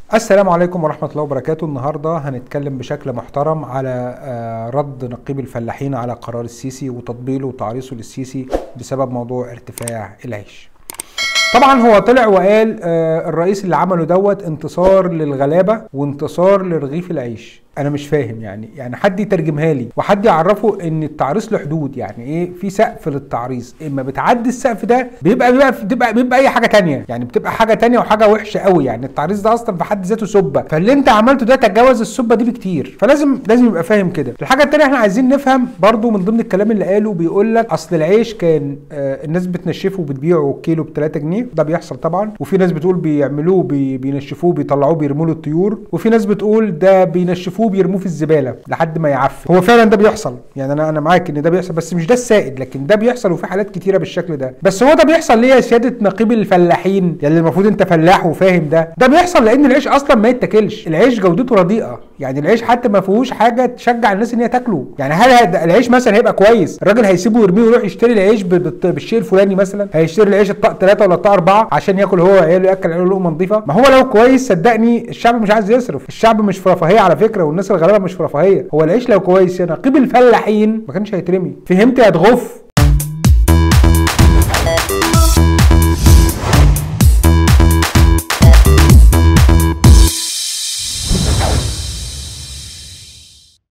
السلام عليكم ورحمة الله وبركاته النهاردة هنتكلم بشكل محترم على آه، رد نقيب الفلاحين على قرار السيسي وتطبيله وتعريصه للسيسي بسبب موضوع ارتفاع العيش طبعا هو طلع وقال آه، الرئيس اللي عمله دوت انتصار للغلابة وانتصار لرغيف العيش انا مش فاهم يعني يعني حد يترجمها لي وحد يعرفه ان التعريص له حدود يعني ايه في سقف للتعريص اما بتعدي السقف ده بيبقى بيبقى بيبقى, بيبقى اي حاجه تانية يعني بتبقى حاجه تانية وحاجه وحشه قوي يعني التعريص ده اصلا في حد ذاته سبه فاللي انت عملته ده تجاوز السبه دي بكتير فلازم لازم يبقى فاهم كده الحاجه التانية احنا عايزين نفهم برضو من ضمن الكلام اللي قاله بيقول لك اصل العيش كان آه الناس بتنشفه وبتبيعه كيلو ب 3 جنيه ده بيحصل طبعا وفي ناس بتقول بيعملوه بي بينشفوه بيطلعوه بيرموه للطيور وفي ناس بتقول ده بينشفوه بيرموه في الزباله لحد ما يعفن هو فعلا ده بيحصل يعني انا انا معاك ان ده بيحصل بس مش ده السائد لكن ده بيحصل وفي حالات كتيره بالشكل ده بس هو ده بيحصل ليه يا سياده نقيب الفلاحين يعني المفروض انت فلاح وفاهم ده ده بيحصل لان العيش اصلا ما يتاكلش العيش جودته رديئه يعني العيش حتى ما فيهوش حاجه تشجع الناس ان هي تاكله يعني هل هد- العيش مثلا هيبقى كويس الراجل هيسيبه يرميه ويروح يشتري العيش بال- بالشيء الفلاني مثلا هيشتري العيش الطاق ثلاثه ولا الطاق اربعه عشان ياكل هو وعياله ياكل عياله لقمه نظيفه ما هو لو كويس صدقني الشعب مش عايز يصرف الشعب مش في رفاهيه على فكره والناس الغلابه مش في رفاهيه هو العيش لو كويس يا نقيب الفلاحين ما كانش هيترمي فهمت يا تغف